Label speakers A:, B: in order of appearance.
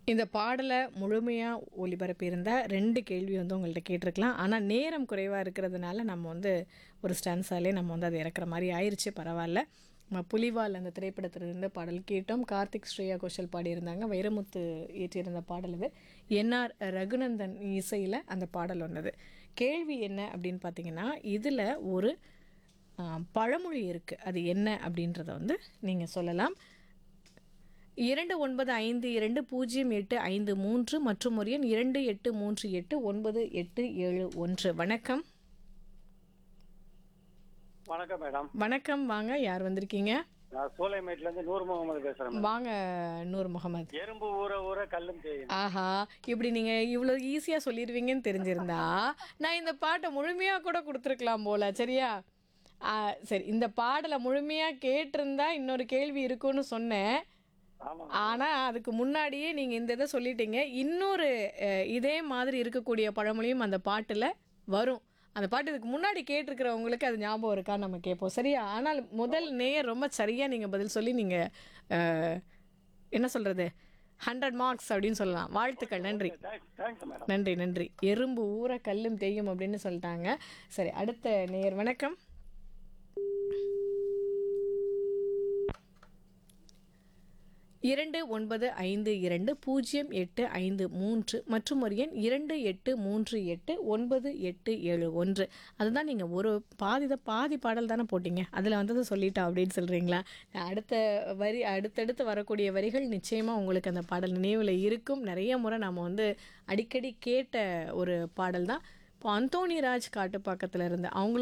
A: இந்த பாடலை முழுமையாக ஒளிபரப்பியிருந்தா ரெண்டு கேள்வி வந்து உங்கள்கிட்ட கேட்டிருக்கலாம் ஆனால் நேரம் குறைவாக இருக்கிறதுனால நம்ம வந்து ஒரு ஸ்டான்ஸாலே நம்ம வந்து அதை இறக்குற மாதிரி ஆயிடுச்சு பரவாயில்ல நம்ம புலிவால் அந்த திரைப்படத்திலிருந்து பாடல் கேட்டோம் கார்த்திக் ஸ்ரேயா கோஷல் பாடியிருந்தாங்க வைரமுத்து இயற்றியிருந்த பாடல் இது என்ஆர் ரகுநந்தன் இசையில் அந்த பாடல் ஒன்றது கேள்வி என்ன அப்படின்னு பார்த்தீங்கன்னா இதில் ஒரு ஆ, பழமொழி இருக்குது அது என்ன அப்படின்றத வந்து நீங்கள் சொல்லலாம் இரண்டு ஒன்பது ஐந்து இரண்டு பூஜ்ஜியம் எட்டு ஐந்து மூன்று மற்றும் ஒரு எண் இரண்டு எட்டு மூன்று எட்டு ஒன்பது எட்டு ஏழு ஒன்று வணக்கம்
B: வணக்கம் மேடம்
A: வணக்கம் வாங்க யார் வந்திருக்கீங்க
B: நான் சூளைமேட்ல இருந்து நூறு முகமது பேசுறேன் மேடம்.
A: வாங்க நூர் முகமது
B: எறும்பு ஊற ஊற கல்லும் தேயும்
A: ஆஹா இப்படி நீங்கள் இவ்வளோ ஈஸியாக சொல்லிடுவீங்கன்னு தெரிஞ்சிருந்தா நான் இந்த பாட்டை முழுமையாக கூட கொடுத்துருக்கலாம் போல சரியா ஆ, சரி இந்த பாடலை முழுமையாக கேட்டிருந்தா இன்னொரு கேள்வி இருக்குன்னு சொன்னேன்
B: ஆமா
A: ஆனால் அதுக்கு முன்னாடியே நீங்கள் இந்த இதை சொல்லிட்டீங்க இன்னொரு அஹ், இதே மாதிரி இருக்கக்கூடிய பழமொழியும் அந்த பாட்டில் வரும் அந்த பாட்டு இதுக்கு முன்னாடி கேட்டிருக்கிறவங்களுக்கு அது ஞாபகம் இருக்கான்னு நம்ம கேட்போம் சரியா ஆனால் முதல் நேயர் ரொம்ப சரியாக நீங்கள் பதில் சொல்லி நீங்கள் என்ன சொல்கிறது ஹண்ட்ரட் மார்க்ஸ் அப்படின்னு சொல்லலாம் வாழ்த்துக்கள் நன்றி
B: தேங்க்ஸ் தேங்க்ஸ் மேடம்
A: நன்றி நன்றி எறும்பு ஊற கல்லும் தேயும் அப்படின்னு சொல்லிட்டாங்க சரி அடுத்த நேயர் வணக்கம் இரண்டு ஒன்பது ஐந்து இரண்டு பூஜ்ஜியம் எட்டு ஐந்து மூன்று மற்றும் ஒரு எண் இரண்டு எட்டு மூன்று எட்டு ஒன்பது எட்டு ஏழு ஒன்று அதுதான் நீங்கள் ஒரு பாதி தான் பாதி பாடல் தானே போட்டீங்க அதில் வந்ததை சொல்லிட்டா அப்படின்னு சொல்கிறீங்களா அடுத்த வரி அடுத்தடுத்து வரக்கூடிய வரிகள் நிச்சயமாக உங்களுக்கு அந்த பாடல் நினைவில் இருக்கும் நிறைய முறை நாம் வந்து அடிக்கடி கேட்ட ஒரு பாடல் தான் இப்போ அந்தோணி ராஜ் காட்டுப்பாக்கத்தில் இருந்து அவங்களும்